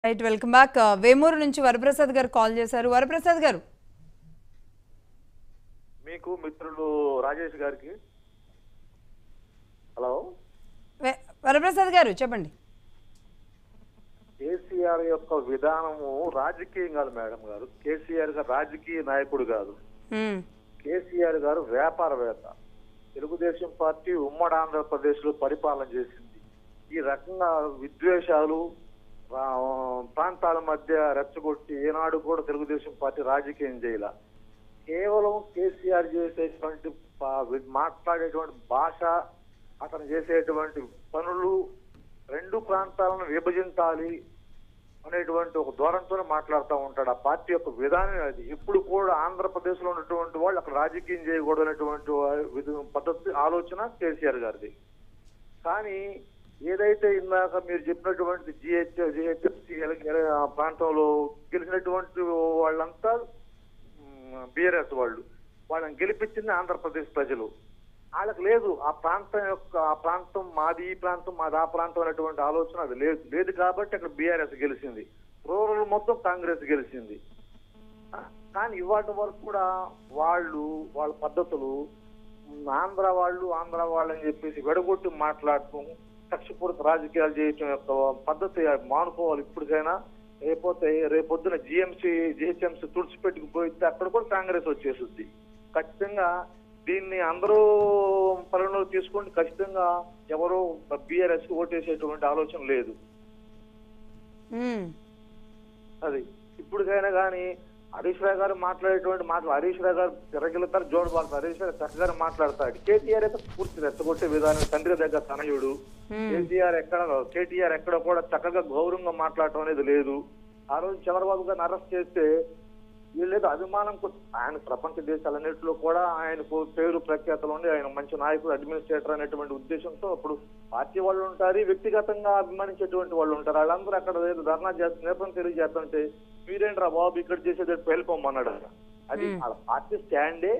Right welcome back Vemuru నుంచి వరప్రసాద్ గారు call చేశారు వరప్రసాద్ గారు మీకు మిత్రులు రాజేష్ గారికి హలో వే- వరప్రసాద్ గారు చెప్పండి కేసీఆర్ యొక్క విధానము రాజకీయం కాదు మేడం గారు కేసీఆర్ గారు రాజకీయ నాయకుడు కాదు మ్మ్. కేసీఆర్ గారు వ్యాపారవేత్త తెలుగుదేశం పార్టీ ఉమ్మడి ఆంధ్రప్రదేశ్ లో పరిపాలన చేసింది ఈ రకంగా విద్వేషాలు ఆ, ప్రాంతాల మధ్య రెచ్చగొట్టి ఏనాడు కూడా తెలుగుదేశం పార్టీ రాజకీయం చేయాల కేవలం కేసీఆర్ చేసేటువంటి పా- వి- మాట్లాడేటువంటి భాష అతను చేసేటువంటి పనులు రెండు ప్రాంతాలను విభజించాలి అనేటువంటి ఒక ధోరణితోనే మాట్లాడుతూ ఉంటాడు ఆ పార్టీ యొక్క విధానం అది ఇప్పుడు కూడా ఆంధ్రప్రదేశ్ లో ఉన్నటువంటి వాళ్ళు అక్కడ రాజకీయం చేయకూడదు అనేటువంటి వా- విధ- పద్ధతి ఆలోచన కేసీఆర్ గారిది కానీ ఏదైతే ఇందాక మీరు చెప్పినటువంటి జిహెచ్ జిహెచ్ఎఫ్సి ప్రాంతంలో గెలిచినటువంటి వాళ్ళంతా బీఆర్ఎస్ వాళ్ళు వాళ్ళని గెలిపించింది ఆంధ్రప్రదేశ్ ప్రజలు వాళ్ళకి లేదు ఆ ప్రాంతం యొక్క ఆ ప్రాంతం మాది ఈ ప్రాంతం మాది ఆ ప్రాంతం అనేటువంటి ఆలోచన అది లేదు లేదు కాబట్టి అక్కడ బీఆర్ఎస్ గెలిచింది రూరల్ మొత్తం కాంగ్రెస్ గెలిచింది ఆ, కానీ ఇవాటి వరకు కూడా వాళ్ళు వాళ్ళ పద్ధతులు ఉమ్, ఆంధ్ర వాళ్ళు ఆంధ్ర వాళ్ళు అని చెప్పేసి వెడగొట్టి మాట్లాడటం కక్షపూరిత రాజకీయాలు చేయటం యొక్క పద్ధతి మానుకోవాలి ఇప్పటికైనా రేపోతే రేపొద్దున జిఎంసీ జిహెచ్ఎంసీ తుడిచిపెట్టుకుపోయితే అక్కడ కూడా కాంగ్రెస్ వచ్చేస్తుంది ఖచ్చితంగా దీన్ని అందరూ పరిగణలో తీసుకుంటే ఖచ్చితంగా ఎవరో బీఆర్ఎస్ ఓటేసేటువంటి ఆలోచన లేదు మ్మ్. అది ఇప్పటికైనా కానీ హరీష్ రావు గారు మాట్లాడేటువంటి మాటలు హరీష్ రావు గారు తిరగలుగుతారు జోడబాడుతారు హరీష్ రావు చక్కగా మాట్లాడతాడు కేటీఆర్ అయితే పూర్తి రెచ్చగొట్టే విధానం తండ్రి దగ్గర తనయుడు మ్మ్. కేసీఆర్ ఎక్కడ కేటీఆర్ ఎక్కడ కూడా చక్కగా గౌరవంగా మాట్లాడటం అనేది లేదు ఆ రోజు చంద్రబాబు గారిని అరెస్ట్ చేస్తే వీళ్ళేదో అభిమానం కొ- ఆయన ప్రపంచ దేశాలన్నింటిలో కూడా ఆయనకు పేరు ప్రఖ్యాతలు ఉండి ఆయన మంచి నాయకుడు అడ్మినిస్ట్రేటర్ అనేటువంటి ఉద్దేశంతో అప్పుడు పార్టీ వాళ్ళు ఉంటారు వ్యక్తిగతంగా అభిమానించేటువంటి వాళ్ళు ఉంటారు వాళ్ళందరూ అక్కడ ఏదో ధర్నా చేస్తున్న నిరసన తెలియజేస్తుంటే మీరేంట్రా బాబు ఇక్కడ చేసేది వెళ్ళిపోమన్నాడు ఆయన. అది వాళ్ళ పార్టీ స్టాండే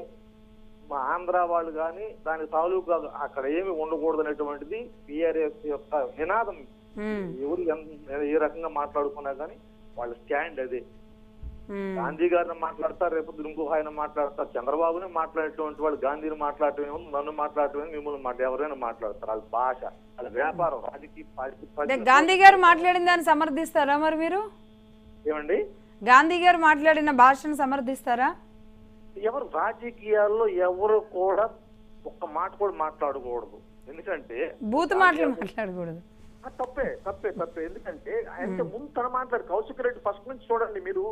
మా ఆంధ్ర వాళ్ళు కానీ దాని తాలూకా అక్కడ ఏమి ఉండకూడదు అనేటువంటిది బీఆర్ఎస్ యొక్క నినాదం మ్మ్. ఎవరు ఎంత- ఏ రకంగా మాట్లాడుకున్నా కానీ వాళ్ళ స్టాండ్ అదే మ్మ్. గాంధీ గారిని మాట్లాడతారు రేపు ఇంకొక ఆయన మాట్లాడతారు చంద్రబాబుని మాట్లాడేటువంటి వాళ్ళు గాంధీని మాట్లాడటం ఏమో నన్ను మాట్లాడటం ఏమో మిమ్మల్ని మాట ఎవరైనా మాట్లాడతారు వాళ్ళ భాష వాళ్ళ వ్యాపారం రాజకీయ పార్టీ అంటే ప్రజలు- గాంధీ గారు మాట్లాడిన దాన్ని సమర్థిస్తారా మరి మీరు ఏమండి గాంధీ గారు మాట్లాడిన భాషను సమర్థిస్తారా ఎవరు రాజకీయాల్లో ఎవరు కూడా ఒక్క మాట కూడా మాట్లాడకూడదు ఎందుకంటే బూత్ మాటలు మాట్లాడకూడదు ఆ, తప్పే తప్పే తప్పే ఎందుకంటే ఆయన ముందు తన మాట్లాడు కౌశిక్ రెడ్డి ఫస్ట్ నుంచి చూడండి మీరు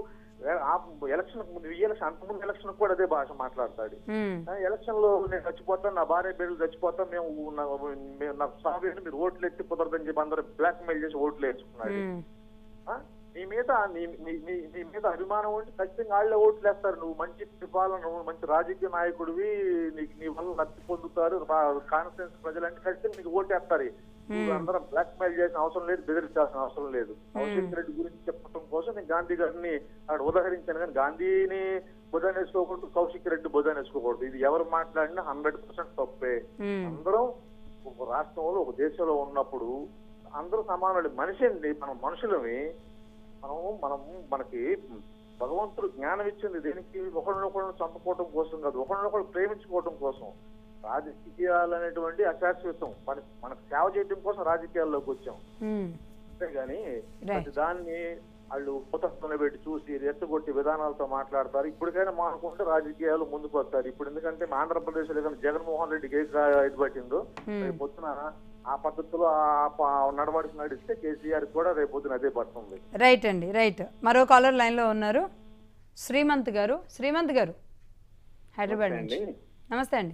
ఎలక్షన్ ముందు ఈ ఎలక్షన్ అంత ముందు ఎలక్షన్ కూడా అదే భాష మాట్లాడతాడు మ్మ్. ఆ, ఎలక్షన్ లో నేను చచ్చిపోతాను నా భార్య బిడ్డలు చచ్చిపోతాను మేము నా- మేము నాకు సాగు మీకు ఓట్లు ఎత్తి కుదరదని చెప్పి అందరూ బ్లాక్ మెయిల్ చేసి ఓట్లు వేసుకున్నాడు మ్మ్. ఆ? నీ మీద నీ నీ- నీ- నీ మీద అభిమానం ఉండి ఖచ్చితంగా వాళ్ళే ఓట్లు వేస్తారు నువ్వు మంచి పరిపాలన నువ్వు మంచి రాజకీయ నాయకుడివి నీకు నీ వల్ల లబ్ధి పొందుతారు కాన్ఫరెన్స్ ప్రజలంటే ఖచ్చితంగా నీకు ఓటు వేస్తారు నువ్వు అందరం బ్లాక్ మెయిల్ చేసిన అవసరం లేదు బెదిరించాల్సిన అవసరం లేదు కౌశిక్ రెడ్డి గురించి చెప్పడం కోసం నేను గాంధీ గారిని అక్కడ ఉదాహరించాను కానీ గాంధీని బుధాన్ వేసుకోకూడదు కౌశిక్ రెడ్డి బుధాన్ వేసుకోకూడదు ఇది ఎవరు మాట్లాడినా హండ్రెడ్ పర్సెంట్ తప్పే మ్మ్. అందరం ఒక రాష్ట్రంలో ఒక దేశంలో ఉన్నప్పుడు అందరూ సమానులు మనిషి అండి మనం మనుషులమి మనం మనం మనకి భగవంతుడు జ్ఞానం ఇచ్చింది దేనికి ఒకరినొకరు చంపుకోవడం కోసం కాదు ఒకరినొకరు ప్రేమించుకోవడం కోసం రాజకీయాలు అనేటువంటి అశాశ్వతం మన మనకు సేవ చేయడం కోసం రాజకీయాల్లోకి వచ్చాం మ్మ్. అంతేగాని Right. ప్రతి దాన్ని వాళ్ళు భూతత్వంలో పెట్టి చూసి రెచ్చగొట్టి విధానాలతో మాట్లాడతారు ఇప్పటికైనా మానుకుంటే రాజకీయాలు ముందుకు వస్తారు ఇప్పుడు ఎందుకంటే మా ఆంధ్రప్రదేశ్ లో కానీ జగన్మోహన్ రెడ్డికి ఏ గా- ఇది పట్టిందో రేపు పొద్దున ఆ పద్ధతిలో ఆ ప- నడవడికి నడిస్తే కేసీఆర్ కూడా రేపు పొద్దున అదే పడుతుంది రైట్ అండి రైట్ మరో కాలర్ లైన్లో ఉన్నారు శ్రీమంత్ గారు శ్రీమంత్ గారు హైదరాబాద్ నుంచి నమస్తే అండి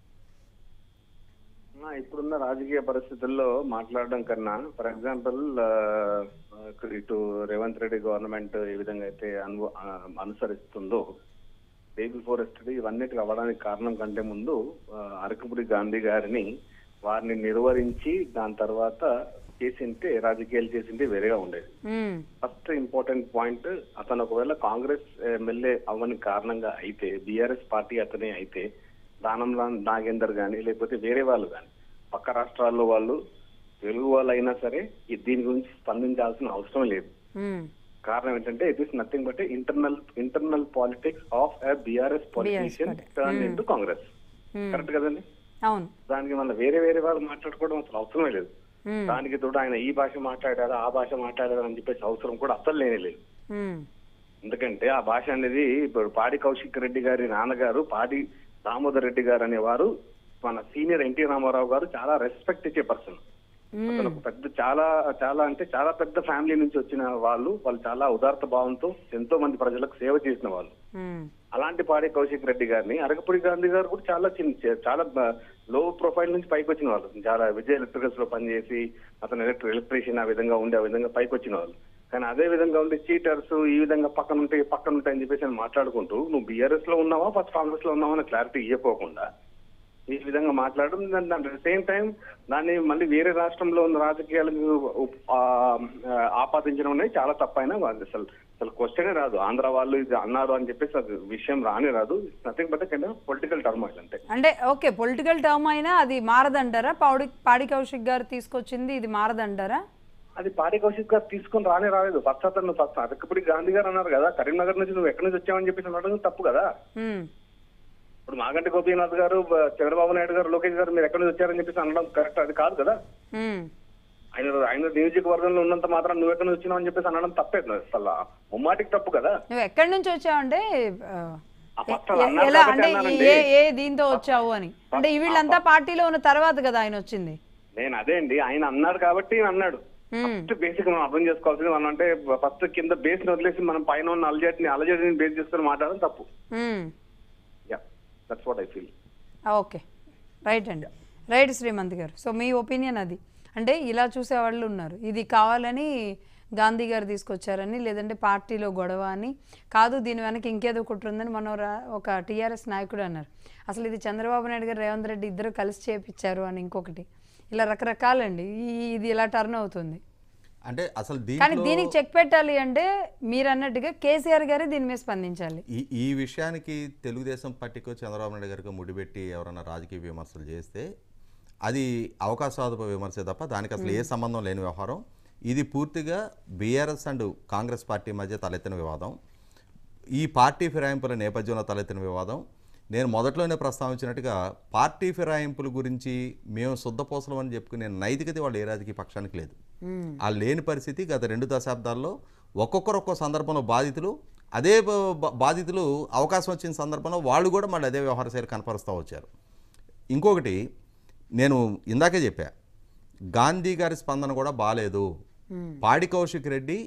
ఆ, ఇప్పుడున్న రాజకీయ పరిస్థితుల్లో మాట్లాడడం కన్నా ఫర్ ఎగ్జాంపుల్ ఇటు రేవంత్ రెడ్డి గవర్నమెంట్ ఏ విధంగా అయితే అను ఆ, అనుసరిస్తుందో బేబీ ఫారెస్ట్ ఇవన్నిటికి అవ్వడానికి కారణం కంటే ముందు ఆ, అరకపురి గాంధీ గారిని వారిని నిర్వహించి దాని తర్వాత చేసింటే రాజకీయాలు చేసింటే వేరేగా ఉండేది మ్మ్. ఫస్ట్ ఇంపార్టెంట్ పాయింట్ అతను ఒకవేళ కాంగ్రెస్ ఎమ్మెల్యే అవ్వని కారణంగా అయితే బీఆర్ఎస్ పార్టీ అతనే అయితే దానంరామ్ నాగేందర్ గాని లేకపోతే వేరే వాళ్ళు కానీ పక్క రాష్ట్రాల్లో వాళ్ళు తెలుగు వాళ్ళు అయినా సరే ఈ దీని గురించి స్పందించాల్సిన అవసరం లేదు మ్మ్. కారణం ఏంటంటే it is nothing but internal internal politics of a BRS politician party. Turn into Congress Hmm. Correct కదండి అవును దానికి మళ్ళీ వేరే వేరే వాళ్ళు మాట్లాడుకోవడం అసలు అవసరమే లేదు మ్మ్. దానికి తోడు ఆయన ఈ భాష మాట్లాడారు ఆ భాష మాట్లాడారు అని చెప్పేసి అవసరం కూడా అసలు లేనే లేదు మ్మ్. ఎందుకంటే ఆ భాష అనేది ఇప్పుడు పాడి కౌశిక్ రెడ్డి గారి నాన్నగారు పాడి దామోదర్ రెడ్డి గారు అనేవారు మన సీనియర్ ఎన్టీ రామారావు గారు చాలా రెస్పెక్ట్ ఇచ్చే పర్సన్ అతను ఒక పెద్ద చాలా చాలా అంటే చాలా పెద్ద ఫ్యామిలీ నుంచి వచ్చిన వాళ్ళు వాళ్ళు చాలా ఉదార్త భావంతో ఎంతో మంది ప్రజలకు సేవ చేసిన వాళ్ళు మ్మ్. అలాంటి పాడి కౌశిక్ రెడ్డి గారిని అరగపూడి గాంధీ గారు కూడా చాలా చిన్న చాలా లో ప్రొఫైల్ నుంచి పైకి వచ్చిన వాళ్ళు చాలా విజయ్ ఎలక్ట్రికల్స్ లో పనిచేసి అతను ఎలక్ట్రి ఎలక్ట్రీషియన్ ఆ విధంగా ఉండి ఆ విధంగా పైకి వచ్చిన వాళ్ళు కానీ అదే విధంగా ఉండి చీటర్స్ ఈ విధంగా పక్కన ఉంటాయి పక్కన ఉంటాయి అని చెప్పేసి ఆయన మాట్లాడుకుంటూ నువ్వు బీఆర్ఎస్ లో ఉన్నావా ఫస్ట్ కాంగ్రెస్ లో ఉన్నావా అని క్లారిటీ ఇవ్వకోకుండా ఈ విధంగా మాట్లాడడం దాని అట్ ద సేమ్ టైం దాన్ని మళ్ళీ వేరే రాష్ట్రంలో ఉన్న రాజకీయాలకు ఉప్- ఆ, ఆపాదించడం అనేది చాలా తప్పైన అసలు అసలు క్వశ్చనే రాదు ఆంధ్ర వాళ్ళు ఇది అన్నారు అని చెప్పేసి అది విషయం రానే రాదు నథింగ్ బట్ కింద పొలిటికల్ టర్మాయిల్ అంటే అంటే ఓకే పొలిటికల్ టర్మ్ అయినా అది మారదంటారా పాడి పాడి కౌశిక్ గారు తీసుకొచ్చింది ఇది మారదంటారా అది పాడి కౌశిక్ గారు తీసుకొని రానే రాలేదు ఫస్ట్ అతను ఫస్ట్ అరకపూడి గాంధీ గారు అన్నారు కదా కరీంనగర్ నుంచి నువ్వు ఎక్కడి నుంచి వచ్చావని చెప్పేసి అనడం తప్పు కదా మ్మ్. ఇప్పుడు మాగంటి గోపీనాథ్ గారు బ- చంద్రబాబు నాయుడు గారు లోకేష్ గారు మీరు ఎక్కడి నుంచి వచ్చారని చెప్పేసి అనడం కరెక్ట్ అది కాదు కదా మ్మ్. ఆయన ఆయన నియోజకవర్గంలో ఉన్నంత మాత్రం నువ్వు ఎక్కడి నుంచి వచ్చినావు అని చెప్పేసి అనడం తప్పే అసలు ముమ్మాటికి తప్పు కదా నువ్వు ఎక్కడి నుంచి వచ్చావంటే ఆ, ఆ ఫస్ట్ ఎ- అలా అన్నారు ఎలా కాబట్టి అంటే అన్నానండి. ఏ ఏ దీంతో వచ్చావు అని అంటే ఈ వీళ్ళంతా పార్టీలో ఉన్న తర్వాత కదా ఆయన వచ్చింది నేను అదే అండి ఆయన అన్నాడు కాబట్టి ఈయన అన్నాడు మ్మ్. ఫస్ట్ బేసిక్ మనం అర్థం చేసుకోవాల్సింది మనం అంటే ఫస్ట్ కింద బేస్ ని వదిలేసి మనం పైన ఉన్న అలజడిని అలజడిని బేస్ చేసుకొని మాట్లాడడం తప్పు మ్మ్. Yeah that's what I feel ah, okay right అండి రైట్ శ్రీమంత్ గారు సో మీ ఒపీనియన్ అది అంటే ఇలా చూసే వాళ్ళు ఉన్నారు ఇది కావాలని గాంధీ గారు తీసుకొచ్చారని లేదంటే పార్టీలో గొడవ అని కాదు దీని వెనక ఇంకేదో ఒకటి ఉందని మనం రా- ఒక టీఆర్ఎస్ నాయకుడు అన్నారు అసలు ఇది చంద్రబాబు నాయుడు గారు రేవంత్ రెడ్డి ఇద్దరు కలిసి చేపించారు అని ఇంకొకటి ఇలా రకరకాలండి ఈ- ఇది ఇలా టర్న్ అవుతుంది అంటే అసలు కానీ దీంట్లో దీనికి చెక్ పెట్టాలి అంటే మీరు అన్నట్టుగా కేసీఆర్ గారే దీని మీద స్పందించాలి ఈ ఈ విషయానికి తెలుగుదేశం పార్టీకో చంద్రబాబు నాయుడు గారికి ముడిపెట్టి ఎవరైనా రాజకీయ విమర్శలు చేస్తే అది అవకాశాదుప విమర్శ తప్ప దానికి అసలు ఏ సంబంధం లేని వ్యవహారం ఇది పూర్తిగా బీఆర్ఎస్ అండ్ కాంగ్రెస్ పార్టీ మధ్య తలెత్తిన వివాదం ఈ పార్టీ ఫిరాయింపుల నేపథ్యంలో తలెత్తిన వివాదం నేను మొదట్లోనే ప్రస్తావించినట్టుగా పార్టీ ఫిరాయింపుల గురించి మేము శుద్ధపోసలం అని చెప్పుకునే నైతికత వాళ్ళు ఏ రాజకీయ పక్షానికి లేదు ఆ లేని పరిస్థితి గత రెండు దశాబ్దాల్లో ఒక్కొక్కరు ఒక్కో సందర్భంలో బాధితులు అదే బ- బ- బాధితులు అవకాశం వచ్చిన సందర్భంలో వాళ్ళు కూడా మళ్ళీ అదే వ్యవహార శైలి కనపరుస్తూ వచ్చారు ఇంకొకటి నేను ఇందాకే చెప్పా గాంధీ గారి స్పందన కూడా బాగాలేదు పాడి కౌశిక్ రెడ్డి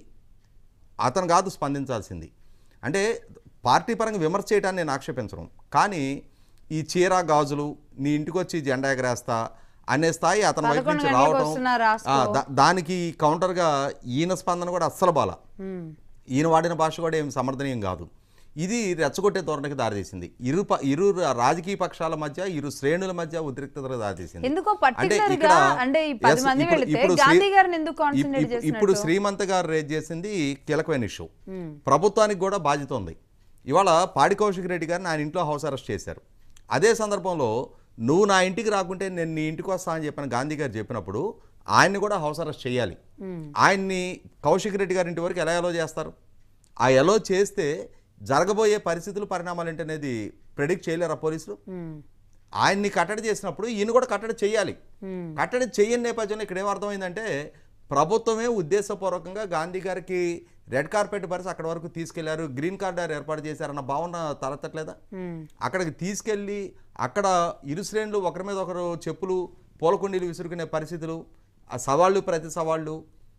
అతను కాదు స్పందించాల్సింది అంటే పార్టీ పరంగా విమర్శ చేయడాన్ని నేను ఆక్షేపించను కానీ ఈ చీర గాజులు నీ ఇంటికి వచ్చి జెండా ఎగరేస్తా అనే స్థాయి అతని వైపు పదకొండు నుంచి గంటలకు రావటం వస్తున్నా రాసుకో. ఆ, దా- దానికి కౌంటర్గా ఈయన స్పందన కూడా అస్సలు బాల మ్మ్. ఈయన వాడిన భాష కూడా ఏం సమర్థనీయం కాదు ఇది రెచ్చగొట్టే ధోరణికి దారితీసింది ఇరు ప- ఇరు రాజకీయ పక్షాల మధ్య ఇరు శ్రేణుల మధ్య ఉద్రిక్తతకు దారితీసింది ఎందుకో అంటే particular ఇక్కడ గా అంటే ఈ పది yes, మంది ఇప్పుడు- వెళితే ఇప్పుడు శ్రీ- గాంధీ గారిని ఎందుకు ఇప్- concentrate ఇప్- ఇప్పుడు చేసినట్టు? శ్రీమంత్ గారు రేజ్ చేసింది కీలకమైన ఇష్యూ ప్రభుత్వానికి కూడా బాధ్యత ఉంది ఇవాళ పాడి కౌశిక్ రెడ్డి గారిని ఆయన ఇంట్లో హౌస్ అరెస్ట్ చేశారు అదే సందర్భంలో నువ్వు నా ఇంటికి రాకుంటే నేను నీ ఇంటికి వస్తా అని చెప్పిన గాంధీ గారు చెప్పినప్పుడు ఆయన్ని కూడా హౌస్ అరెస్ట్ చేయాలి ఆయన్ని కౌశిక్ రెడ్డి గారి ఇంటి వరకు ఎలా ఎలో చేస్తారు ఆ ఎలో చేస్తే జరగబోయే పరిస్థితులు పరిణామాలు ఏంటనేది ప్రెడిక్ట్ చేయలేరా పోలీసులు మ్మ్. ఆయన్ని కట్టడి చేసినప్పుడు ఈయన కూడా కట్టడి చేయాలి మ్మ్. కట్టడి చేయని నేపథ్యంలో ఇక్కడ ఏమర్థమైందంటే ప్రభుత్వమే ఉద్దేశపూర్వకంగా గాంధీ గారికి రెడ్ కార్పెట్ పరిచి అక్కడ వరకు తీసుకెళ్లారు గ్రీన్ కార్డర్ ఏర్పాటు చేశారన్న భావన తలెత్తట్లేదా మ్మ్. అక్కడికి తీసుకెళ్ళి అక్కడ ఇరు శ్రేణులు ఒకరి మీద ఒకరు చెప్పులు పూలకుండీలు విసురుకునే పరిస్థితులు ఆ సవాళ్ళు ప్రతి సవాళ్ళు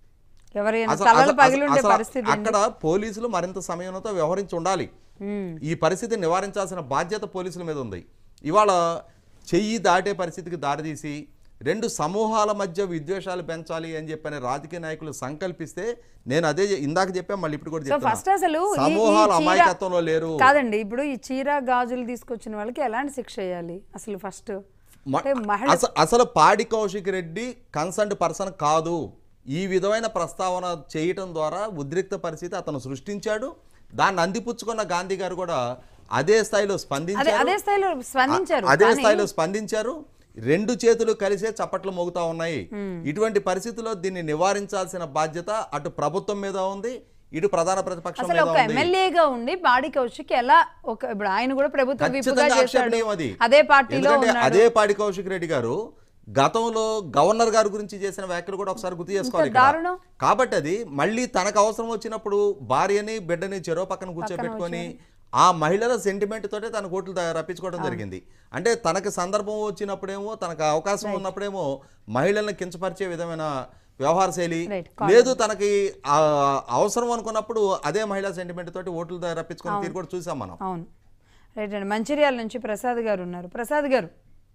ఎవరైనా అసలు- తలలు అసలు- పగిలి ఉండే అసలు పరిస్థితి అండి. అక్కడ పోలీసులు మరింత సమయంతో వ్యవహరించి ఉండాలి మ్మ్. ఈ పరిస్థితిని నివారించాల్సిన బాధ్యత పోలీసుల మీద ఉంది ఇవాళ చెయ్యి దాటే పరిస్థితికి దారితీసి రెండు సమూహాల మధ్య విద్వేషాలు పెంచాలి అని చెప్పని రాజకీయ నాయకులు సంకల్పిస్తే నేను అదే చె- ఇందాక చెప్పాను మళ్ళీ ఇప్పుడు కూడా సో చెప్తున్నా. ఫస్ట్ అసలు ఈ- ఈ సమూహాలు చీర- అమాయకత్వంలో లేరు కాదండి ఇప్పుడు ఈ చీర గాజులు తీసుకొచ్చిన వాళ్ళకి ఎలాంటి శిక్ష వేయాలి అసలు ఫస్ట్ మ- అంటే మహిళ అస- అసలు పాడి కౌశిక్ రెడ్డి కన్సర్న్డ్ పర్సన్ కాదు ఈ విధమైన ప్రస్తావన చేయటం ద్వారా ఉద్రిక్త పరిస్థితి అతను సృష్టించాడు దాన్ని అందిపుచ్చుకున్న గాంధీ గారు కూడా అదే స్థాయిలో అదే స్పందించారు అదే స్థాయిలో స్పందించారు అదే కానీ- స్థాయిలో స్పందించారు రెండు చేతులు కలిసే చప్పట్లు మోగుతా ఉన్నాయి ఇటువంటి పరిస్థితుల్లో దీన్ని నివారించాల్సిన బాధ్యత అటు ప్రభుత్వం మీద ఉంది ఇటు ప్రధాన ప్రతిపక్షం అసలు మీద ఒక ఉంది ఎమ్మెల్యేగా ఉండి బాడి కౌశిక్ ఎలా ఒక ఇప్పుడు ఆయన కూడా ప్రభుత్వ విప్పుగా ఖచ్చితంగా చేశాడు ఆక్షేపణీయం అది అదే పార్టీలో ఎందుకంటే ఉన్నాడు అదే పాడి కౌశిక్ రెడ్డి గారు గతంలో గవర్నర్ గారి గురించి చేసిన వ్యాఖ్యలు కూడా ఒకసారి గుర్తు చేసుకోవాలి ఇక్కడ. దారుణం. కాబట్టి అది మళ్ళీ తనకు అవసరం వచ్చినప్పుడు భార్యని బిడ్డని చెరో పక్కన కూర్చోబెట్టుకొని ఆ మహిళల సెంటిమెంట్ తోటే తన కోట్లు త- రప్పించుకోవడం జరిగింది అంటే తనకు సందర్భం వచ్చినప్పుడేమో తనకు అవకాశం ఉన్నప్పుడేమో మహిళల్ని కించపరిచే విధమైన వ్యవహార శైలి Right. లేదు తనకి ఆ అవసరం అనుకున్నప్పుడు అదే మహిళా సెంటిమెంట్ తోటి ఓట్లు త- రప్పించుకున్న తీరు కూడా చూసాం మనం అవును రైట్ అండి మంచిర్యాల నుంచి ప్రసాద్ గారు ఉన్నారు Prasad garu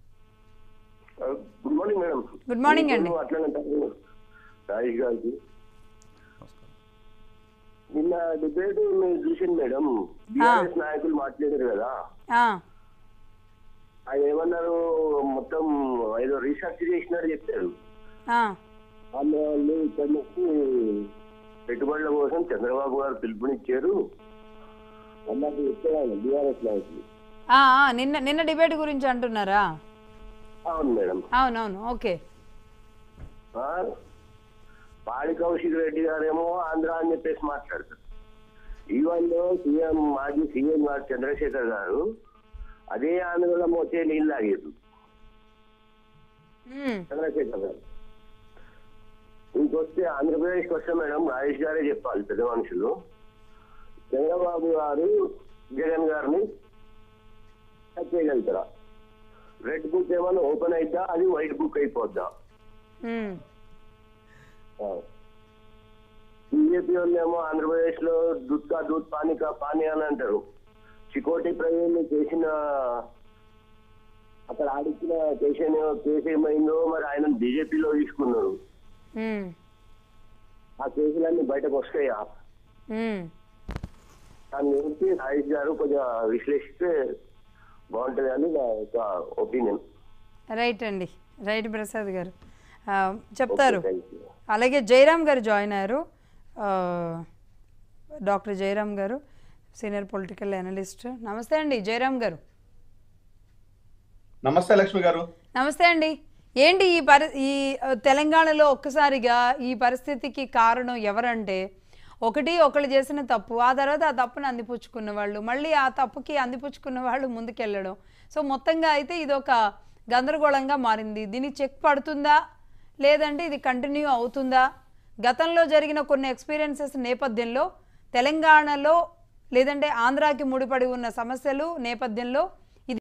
good morning madam Good morning అండి. నేను అట్లనే ఉంటాను. రాజేష్ గారికి నిన్న డిబేట్ మీరు చూసింది మేడం బీఆర్ఎస్ నాయకులు మాట్లాడారు కదా ఆ, ఆయన ఏమన్నారు మొత్తం ఏదో రీసెర్చ్ చేసినట్టు చెప్పారు ఆ, వాళ్ళు వాళ్ళు ఇక్కడ నుంచి పెట్టుబడుల కోసం చంద్రబాబు గారు పిలుపునిచ్చారు అన్నట్టు చెప్పారు బీఆర్ఎస్ నాయకులు ఆ, ఆ, నిన్న నిన్న డిబేట్ గురించి అంటున్నారా అవును మేడం అవునవును ఓకే ఆ? పాడి కౌశిక్ రెడ్డి గారేమో ఆంధ్ర అని చెప్పేసి మాట్లాడతారు ఈవెన్లో సీఎం మాజీ సీఎం గారు చంద్రశేఖర్ గారు అదే ఆంధ్రలో వచ్చే నీళ్ళు తాగేది ఉమ్, చంద్రశేఖర్ గారు ఇంకొస్తే ఆంధ్రప్రదేశ్కి వస్తే మేడం రాజేష్ గారే చెప్పాలి పెద్ద మనుషులు చంద్రబాబు గారు జగన్ గారిని టచ్ చేయగలుగుతారా రెడ్ బుక్ ఏమైనా ఓపెన్ అయిద్దా అది వైట్ బుక్ అయిపోద్దా ఉమ్, బీజేపీ వాళ్ళు ఏమో ఆంధ్రప్రదేశ్ లో దూద్ కా దూద్ పానీ కా పానీ అని అంటారు చికోటి ప్రజలు చేసిన అక్కడ ఆడించిన కేసు కేసు ఏమైందో మరి ఆయన బీజేపీలో తీసుకున్నారు ఉమ్, ఆ కేసులన్నీ బయటకు వస్తాయా ఉమ్. దాని గురించి రాజేష్ గారు కొంచెం విశ్లేషిస్తే బాగుంటుంది అని నా యొక్క ఒపీనియన్ రైట్ అండి రైట్ ప్రసాద్ గారు ఆ, చెప్తారు థ్యాంక్ యూ అలాగే జయరామ్ గారు జాయిన్ అయ్యారు ఆ, డాక్టర్ జయరామ్ గారు సీనియర్ పొలిటికల్ అనలిస్ట్ నమస్తే అండి జయరామ్ గారు నమస్తే లక్ష్మి గారు నమస్తే అండి ఏంటి ఈ పరి ఈ ఆ, తెలంగాణలో ఒక్కసారిగా ఈ పరిస్థితికి కారణం ఎవరంటే ఒకటి ఒకళ్ళు చేసిన తప్పు ఆ తర్వాత ఆ తప్పుని అందిపుచ్చుకున్న వాళ్ళు మళ్ళీ ఆ తప్పుకి అందిపుచ్చుకున్న వాళ్ళు ముందుకెళ్ళడం సో మొత్తంగా అయితే ఇది ఒక గందరగోళంగా మారింది దీనికి చెక్ పడుతుందా లేదంటే ఇది కంటిన్యూ అవుతుందా గతంలో జరిగిన కొన్ని ఎక్స్పీరియన్సెస్ నేపథ్యంలో తెలంగాణలో లేదంటే ఆంధ్రాకి ముడిపడి ఉన్న సమస్యలు నేపథ్యంలో